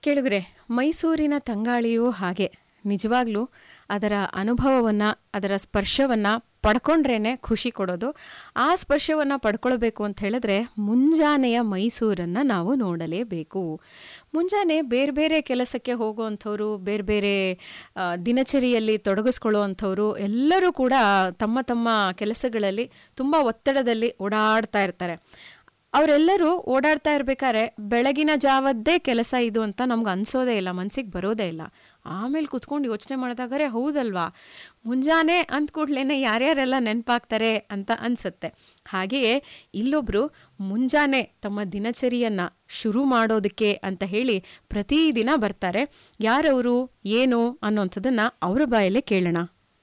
ಕೇಳಿದ್ರೆ ಮೈಸೂರಿನ ತಂಗಾಳಿಯೂ ಹಾಗೆ ನಿಜವಾಗ್ಲೂ ಅದರ ಅನುಭವವನ್ನು ಅದರ ಸ್ಪರ್ಶವನ್ನು ಪಡ್ಕೊಂಡ್ರೇ ಖುಷಿ ಕೊಡೋದು ಆ ಸ್ಪರ್ಶವನ್ನು ಪಡ್ಕೊಳ್ಬೇಕು ಅಂತ ಹೇಳಿದ್ರೆ ಮುಂಜಾನೆಯ ಮೈಸೂರನ್ನು ನಾವು ನೋಡಲೇಬೇಕು ಮುಂಜಾನೆ ಬೇರೆ ಬೇರೆ ಕೆಲಸಕ್ಕೆ ಹೋಗುವಂಥವ್ರು ಬೇರೆ ಬೇರೆ ಆ, ದಿನಚರಿಯಲ್ಲಿ ತೊಡಗಿಸ್ಕೊಳ್ಳುವಂಥವ್ರು ಎಲ್ಲರೂ ಕೂಡ ತಮ್ಮ ತಮ್ಮ ಕೆಲಸಗಳಲ್ಲಿ ತುಂಬ ಒತ್ತಡದಲ್ಲಿ ಓಡಾಡ್ತಾ ಇರ್ತಾರೆ ಅವರೆಲ್ಲರೂ ಓಡಾಡ್ತಾ ಇರ್ಬೇಕಾದ್ರೆ ಬೆಳಗಿನ ಜಾವದ್ದೇ ಕೆಲಸ ಇದು ಅಂತ ನಮ್ಗೆ ಅನ್ಸೋದೇ ಇಲ್ಲ ಮನ್ಸಿಗೆ ಬರೋದೇ ಇಲ್ಲ ಆಮೇಲೆ ಕುತ್ಕೊಂಡು ಯೋಚನೆ ಮಾಡಿದಾಗರೆ ಹೌದಲ್ವಾ ಮುಂಜಾನೆ ಅಂದ ಕೂಡ್ಲೇ ಯಾರ್ಯಾರೆಲ್ಲ ನೆನಪಾಗ್ತಾರೆ ಅಂತ ಅನ್ಸುತ್ತೆ ಹಾಗೆಯೇ ಇಲ್ಲೊಬ್ರು ಮುಂಜಾನೆ ತಮ್ಮ ದಿನಚರಿಯನ್ನ ಶುರು ಮಾಡೋದಕ್ಕೆ ಅಂತ ಹೇಳಿ ಪ್ರತಿದಿನ ಬರ್ತಾರೆ ಯಾರವರು ಏನು ಅನ್ನೋಂಥದ್ದನ್ನ ಅವರ ಬಾಯಲ್ಲೇ ಕೇಳೋಣ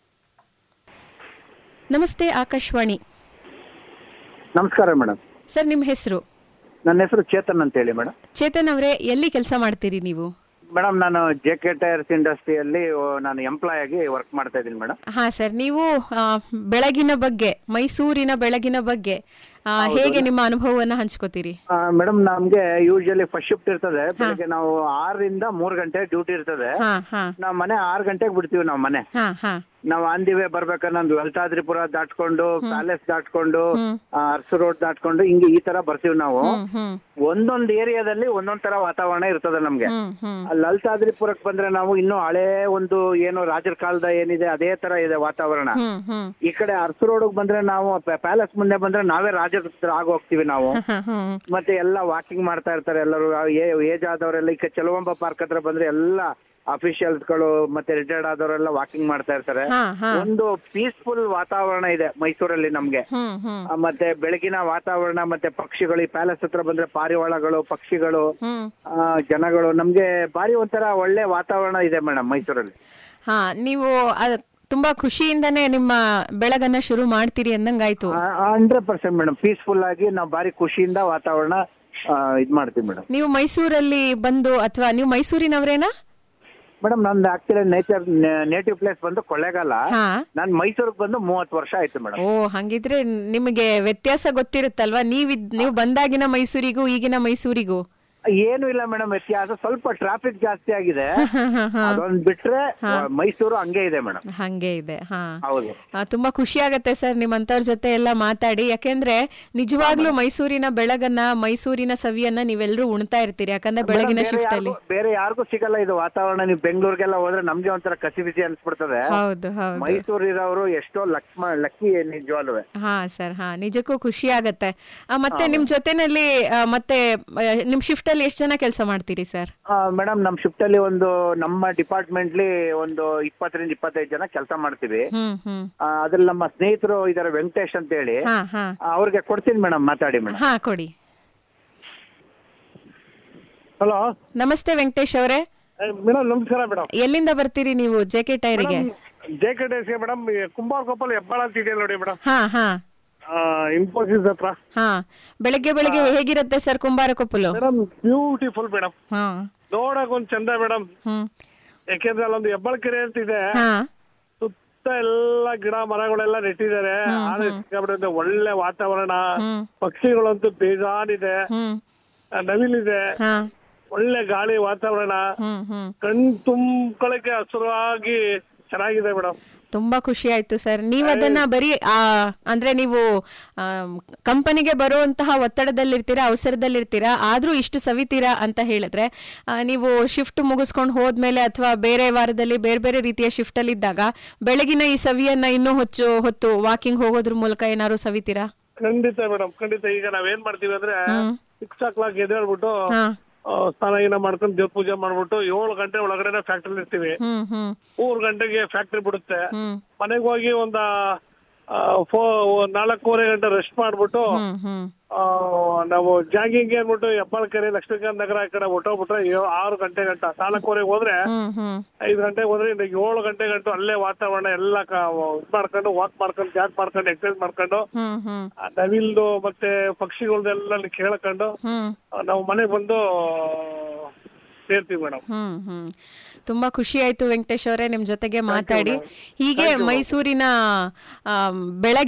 ನಮಸ್ತೆ ಆಕಾಶವಾಣಿ ನಮಸ್ಕಾರ ಮೇಡಮ್ ಸರ್ ನಿಮ್ಮ ಹೆಸರು ನನ್ನ ಹೆಸರು ಚೇತನ್ ಅಂತ ಹೇಳಿ ಮೇಡಮ್ ಚೇತನ್ ಅವರೇ ಎಲ್ಲಿ ಕೆಲಸ ಮಾಡ್ತೀರಿ ನೀವು ಮೇಡಮ್ ನಾನು ಜೆ ಕೆ ಟೈರ್ಸ್ ಇಂಡಸ್ಟ್ರಿಯಲ್ಲಿ ಓ, ನಾನು ಎಂಪ್ಲಾಯ್ ಆಗಿ ವರ್ಕ್ ಮಾಡ್ತಾ ಇದ್ದೀನಿ ಮೇಡಮ್ ಹಾ ಸರ್ ನೀವು ಆ, ಬೆಳಗಿನ ಬಗ್ಗೆ ಮೈಸೂರಿನ ಬೆಳಗಿನ ಬಗ್ಗೆ ಆ, ಹೇಗೆ ನಿಮ್ಮ ಅನುಭವವನ್ನ ಹಂಚ್ಕೋತೀರಿ ಮೇಡಮ್ ನಮ್ಗೆ ಯೂಶಲಿ ಫಸ್ಟ್ ಶಿಫ್ಟ್ ಇರ್ತದೆ ಬೆಳಗ್ಗೆ ನಾವು ಆರರಿಂದ ಮೂರ್ ಗಂಟೆ ಡ್ಯೂಟಿ ಇರ್ತದೆ ಹಾ ಹಾ ನಾವು ಮನೆ ಆರ್ ಗಂಟೆಗೆ ಬಿಡ್ತೀವಿ ನಾವು ಮನೆ ಹಾ ಹಾ ನಾವು ಆನ್ ದಿ ವೇ ಬರ್ಬೇಕಾದ್ರೆ ನಮ್ದು ವೆಲ್ತಾದ್ರಿಪುರ ದಾಟ್ಕೊಂಡು ಪ್ಯಾಲೇಸ್ ದಾಟ್ಕೊಂಡು ಆ, ಅರಸು ರೋಡ್ ದಾಟ್ಕೊಂಡು ಹಿಂಗೆ ಈ ತರ ಬರ್ತೀವಿ ನಾವು ಹ್ಮ್ ಹ್ಮ್ ಒಂದೊಂದ್ ಏರಿಯಾದಲ್ಲಿ ಒಂದೊಂದ್ ತರ ವಾತಾವರಣ ಇರ್ತದೆ ನಮ್ಗೆ ಹ್ಮ್ ಹ್ಮ್ ಆ ಲಲಿತಾದ್ರಿಪುರಕ್ಕೆ ಬಂದ್ರೆ ನಾವು ಇನ್ನು ಹಳೆ ಒಂದು ಏನು ರಾಜರ ಕಾಲದ ಏನಿದೆ ಅದೇ ತರ ಇದೆ ವಾತಾವರಣ ಹ್ಮ್ ಹ್ಮ್ ಈ ಕಡೆ ಅರಸು ರೋಡ್ ಬಂದ್ರೆ ನಾವು ಪ್ಯಾಲೇಸ್ ಮುಂದೆ ಬಂದ್ರೆ ನಾವೇ ರಾಜರ ಹತ್ರ ಆಗ ಹೋಗ್ತೀವಿ ನಾವು ಹ್ಮ್ ಮತ್ತೆ ಎಲ್ಲ ವಾಕಿಂಗ್ ಮಾಡ್ತಾ ಇರ್ತಾರೆ ಎಲ್ಲರೂ ಏಜ್ ಆದವರೆಲ್ಲ ಈಗ ಚೆಲುವಂಬ ಪಾರ್ಕ್ ಹತ್ರ ಬಂದ್ರೆ ಎಲ್ಲ ಅಫಿಷಿಯಲ್ಸ್ಗಳು ಮತ್ತೆ ರಿಟೈರ್ಡ್ ಆದವರೆಲ್ಲ ವಾಕಿಂಗ್ ಮಾಡ್ತಾ ಇರ್ತಾರೆ ಹಾ ಹಾ ಒಂದು ಪೀಸ್ಫುಲ್ ವಾತಾವರಣ ಇದೆ ಮೈಸೂರಲ್ಲಿ ನಮ್ಗೆ ಹ್ಮ್ ಹ್ಮ್ ಆ, ಮತ್ತೆ ಬೆಳಗಿನ ವಾತಾವರಣ ಮತ್ತೆ ಪಕ್ಷಿಗಳು ಈ ಪ್ಯಾಲೇಸ್ ಹತ್ರ ಬಂದ್ರೆ ಪಾರಿವಾಳಗಳು ಪಕ್ಷಿಗಳು ಹ್ಮ್ ಆ, ಜನಗಳು ನಮ್ಗೆ ಬಾರಿ ಒಂಥರ ಒಳ್ಳೆ ವಾತಾವರಣ ಇದೆ ಮೇಡಮ್ ಮೈಸೂರಲ್ಲಿ ಹಾ ನೀವು ಅದ್ ತುಂಬಾ ಖುಷಿಯಿಂದನೇ ನಿಮ್ಮ ಬೆಳಗನ್ನ ಶುರು ಮಾಡ್ತೀರಿ ಅಂದಂಗಾಯ್ತು ಹಂಡ್ರೆಡ್ ಪರ್ಸೆಂಟ್ ಮೇಡಮ್ ಪೀಸ್ಫುಲ್ ಆಗಿ ನಾವು ಬಾರಿ ಖುಷಿಯಿಂದ ವಾತಾವರಣ ಆ, ಇದ್ ಮಾಡ್ತೀವಿ ಮೇಡಮ್ ನೀವು ಮೈಸೂರಲ್ಲಿ ಬಂದು ಅಥವಾ ನೀವು ಮೈಸೂರಿನವರೇನಾ ಮೇಡಮ್ ನಂದು ಆಕ್ಚುಲಿ ನೇಚರ್ ನೇಟಿವ್ ಪ್ಲೇಸ್ ಬಂದು ಕೊಳ್ಳೇಗಾಲ ಹಾ ನಾನು ಮೈಸೂರಿಗೆ ಬಂದು ಮೂವತ್ತು ವರ್ಷ ಆಯ್ತು ಮೇಡಮ್ ಓ ಹಂಗಿದ್ರೆ ನಿಮಗೆ ವ್ಯತ್ಯಾಸ ಗೊತ್ತಿರುತ್ತಲ್ವಾ ನೀವಿದ್ ನೀವು ಬಂದಾಗಿನ ಮೈಸೂರಿಗೂ ಈಗಿನ ಮೈಸೂರಿಗೂ ಏನು ಇಲ್ಲ ಮೇಡಮ್ ವ್ಯತ್ಯಾಸ ಸ್ವಲ್ಪ ಟ್ರಾಫಿಕ್ ಜಾಸ್ತಿ ಆಗಿದೆ ಅದೊಂದ್ ಬಿಟ್ರೆ ಮೈಸೂರು ಹಂಗೆ ಇದೆ ಮೇಡಮ್ ಹಂಗೆ ಇದೆ ಹಾ ಹೌದು ಆ, ತುಂಬಾ ಖುಷಿ ಆಗತ್ತೆ ಸರ್ ನಿಮ್ಮಂತವ್ರ ಜೊತೆ ಎಲ್ಲ ಮಾತಾಡಿ ಯಾಕೆಂದ್ರೆ ನಿಜವಾಗ್ಲೂ ಮೈಸೂರಿನ ಬೆಳಗನ್ನ ಮೈಸೂರಿನ ಸವಿಯನ್ನ ನೀವೆಲ್ಲರೂ ಉಣ್ತಾ ಇರ್ತೀರಿ ಯಾಕಂದ್ರೆ ಬೆಳಗಿನ ಬೇರೆ ಶಿಫ್ಟ್ ಅಲ್ಲಿ ಯಾರ್ಗೂ- ಬೇರೆ ಯಾರಿಗೂ ಸಿಗಲ್ಲ ಇದು ವಾತಾವರಣ ನೀವು ಬೆಂಗಳೂರಿಗೆಲ್ಲ ಹೋದ್ರೆ ನಮ್ಗೆ ಒಂಥರ ಕಸಿ ಬಿಸಿ ಅನ್ಸ್ಬಿಡ್ತದೆ ಹೌದು ಹೌದು ಮೈಸೂರು ಇರೋರು ಎಷ್ಟೋ ಲಕ್ ಲಕ್ಕಿ ನಿಜವಾಲ್ವೇ ಹಾ ಸರ್ ಹಾ ನಿಜಕ್ಕೂ ಖುಷಿ ಆಗತ್ತೆ ಆ, ಮತ್ತೆ ನಿಮ್ ಜೊತೆನಲ್ಲಿ ಆ, ಮತ್ತೆ ಆ, ನಿಮ್ ಶಿಫ್ಟ್ ಅಲ್ಲಿ ಎಷ್ಟು ಜನ ಕೆಲಸ ಮಾಡ್ತೀರಿ ಸರ್ ಮೇಡಮ್ ನಮ್ ಶಿಫ್ಟ್ ಅಲ್ಲಿ ಒಂದು ನಮ್ಮ ಡಿಪಾರ್ಟ್ಮೆಂಟ್ಲಿ ಒಂದು ಇಪ್ಪತ್ತರಿಂದ ಇಪ್ಪತ್ತೈದು ಜನ ಕೆಲಸ ಮಾಡ್ತೀವಿ ಹ್ಮ್ ಹ್ಮ್ ಆ, ಅದ್ರಲ್ಲಿ ನಮ್ಮ ಸ್ನೇಹಿತರು ಇದಾರೆ ವೆಂಕಟೇಶ್ ಅಂತ ಹೇಳಿ ಹಾ ಹಾ ಆ, ಅವ್ರಿಗೆ ಕೊಡ್ತೀನಿ ಮೇಡಮ್ ಮಾತಾಡಿ ಮೇಡಮ್ ಹಾ ಕೊಡಿ ಹಲೋ ನಮಸ್ತೆ ವೆಂಕಟೇಶ್ ಅವರೇ ಮೇಡಮ್ ನಮಸ್ಕಾರ ಮೇಡಮ್ ಎಲ್ಲಿಂದ ಬರ್ತೀರಿ ನೀವು ಜೆ ಕೆ ಟೈರಿಗೆ ಜೆ ಕೆ ಡೇಸ್ಗೆ ಮೇಡಮ್ ಕುಂಬಾರ ಕೊಪ್ಪಲ್ ಹೆಬ್ಬಾಳ ಅಂತ ಇದೆಯಲ್ಲ ನೋಡಿ ಮೇಡಮ್ ಹಾ ಹಾ ಇನ್ಫೋಸಿಸ್ ಹತ್ರ ಹಾ ಬೆಳಗ್ಗೆ ಬೆಳಗ್ಗೆ ಹೇಗಿರುತ್ತೆ sir Kumbarakoppal madam beautiful madam ಹಾ ನೋಡಕ್ ಒಂದ್ ಚಂದ ಮೇಡಮ್ ಹ್ಮ್ ಯಾಕೆಂದ್ರೆ ಅಲ್ಲೊಂದು ಹೆಬ್ಬಾಳ ಕೆರೆ ಅಂತ ಇದೆ ಹಾ ಸುತ್ತ ಎಲ್ಲ ಗಿಡ ಮರಗಳೆಲ್ಲ ನೆಟ್ಟಿದ್ದಾರೆ ಆನೆ ಸಿಕ್ಕಾಬಿಟ್ಟಿದೆ ಒಳ್ಳೆ ವಾತಾವರಣ ಹ್ಮ್ ಪಕ್ಷಿಗಳಂತೂ ಬೇಜಾನಿದೆ ಹ್ಮ್ ಆ, ನವಿಲಿದೆ ಹಾ ಒಳ್ಳೆ ಗಾಳಿ ವಾತಾವರಣ ಹ್ಮ್ ಹ್ಮ್ ಕಣ್ ತುಂಬ್ಕೊಳಕ್ಕೆ ಹಸುರಾಗಿ ಚೆನ್ನಾಗಿದೆ ಮೇಡಮ್ ತುಂಬಾ ಖುಷಿ ಆಯ್ತು ಸರ್ ನೀವು ಅದನ್ನ ಬರೀ ಆ ಅಂದ್ರೆ ನೀವು ಕಂಪನಿಗೆ ಬರುವಂತಹ ಒತ್ತಡದಲ್ಲಿರ್ತೀರಾ ಅವಸರದಲ್ಲಿರ್ತೀರಾ ಆದ್ರೂ ಇಷ್ಟು ಸವಿತೀರಾ ಅಂತ ಹೇಳಿದ್ರೆ ಆ, ನೀವು ಶಿಫ್ಟ್ ಮುಗಿಸ್ಕೊಂಡು ಹೋದ್ಮೇಲೆ ಅಥವಾ ಬೇರೆ ವಾರದಲ್ಲಿ ಬೇರೆ ಬೇರೆ ರೀತಿಯ ಶಿಫ್ಟ್ ಅಲ್ಲಿ ಇದ್ದಾಗ ಬೆಳಗಿನ ಈ ಸವಿಯನ್ನ ಇನ್ನೂ ಹೊಚ್ಚು ಹೊತ್ತು ವಾಕಿಂಗ್ ಹೋಗೋದ್ರ ಮೂಲಕ ಏನಾದ್ರು ಸವಿತೀರಾ ಖಂಡಿತ ಮೇಡಮ್ ಖಂಡಿತ ಈಗ ನಾವೇನ್ ಮಾಡ್ತೀವಿ ಅಂದ್ರೆ ಹ್ಮ್ ಸಿಕ್ಸ್ ಓ ಕ್ಲಾಕ್ ಎದ್ದೇಳ್ಬಿಟ್ಟು ಹಾ ಆ, ಸ್ನಾನ ಗೀನ ಮಾಡ್ಕೊಂಡು ದೇವ್ರ ಪೂಜೆ ಮಾಡ್ಬಿಟ್ಟು ಏಳು ಗಂಟೆ ಒಳಗಡೆ ಫ್ಯಾಕ್ಟ್ರಿ ಇರ್ತೀವಿ ಹ್ಮ್ ಹ್ಮ್ ಮೂರ್ ಗಂಟೆಗೆ ಫ್ಯಾಕ್ಟ್ರಿ ಬಿಡುತ್ತೆ ಹ್ಮ್ ಮನೆಗೆ ಹೋಗಿ ಒಂದ ಆ, ಫೋ ನಾಲ್ಕೂವರೆ ಗಂಟೆ ರೆಸ್ಟ್ ಮಾಡ್ಬಿಟ್ಟು ಹ್ಮ್ ಹ್ಮ್ ಆ, ನಾವು ಜಾಗಿಂಗ್ ಏನ್ಬಿಟ್ಟು ಹೆಬ್ಬಾಳ್ಕೆರೆ ಲಕ್ಷ್ಮೀಕಾಂತ್ ನಗರ ಈ ಕಡೆ ಹೊಟ್ಟೋಗ್ಬಿಟ್ರೆ ಏಳು ಆರು ಗಂಟೆ ಗಂಟ ನಾಲ್ಕೂವರೆಗೆ ಹೋದ್ರೆ ಹ್ಮ್ ಹ್ಮ್ ಐದು ಗಂಟೆಗೆ ಹೋದ್ರೆ ಇನ್ನು ಏಳು ಗಂಟೆ ಗಂಟು ಅಲ್ಲೇ ವಾತಾವರಣ ಎಲ್ಲ ಕ- ಇದ್ ಮಾಡ್ಕೊಂಡು ವಾಕ್ ಮಾಡ್ಕೊಂಡು ಜಾಗ್ ಮಾಡ್ಕೊಂಡು ಎಕ್ಸರ್ಸೈಸ್ ಮಾಡ್ಕೊಂಡು ಹ್ಮ್ ಹ್ಮ್ ಆ ನವಿಲ್ದು ಮತ್ತೆ ಪಕ್ಷಿಗಳ್ದೆಲ್ಲ ಕೇಳ್ಕೊಂಡು ಹ್ಮ್ ಆ, ನಾವು ಮನೆಗೆ ಬಂದು ಸೇರ್ತೀವಿ ಮೇಡಮ್ ಹ್ಮ್ ಹ್ಮ್ ತುಂಬಾ ಖುಷಿ ಆಯ್ತು ವೆಂಕಟೇಶ್ ಅವರೇ ನಿಮ್ ಜೊತೆಗೆ ಮಾತಾಡಿ ಹೀಗೆ ಮೈಸೂರಿನ ಆಮ್, ಬೆಳಗ್ಗೆ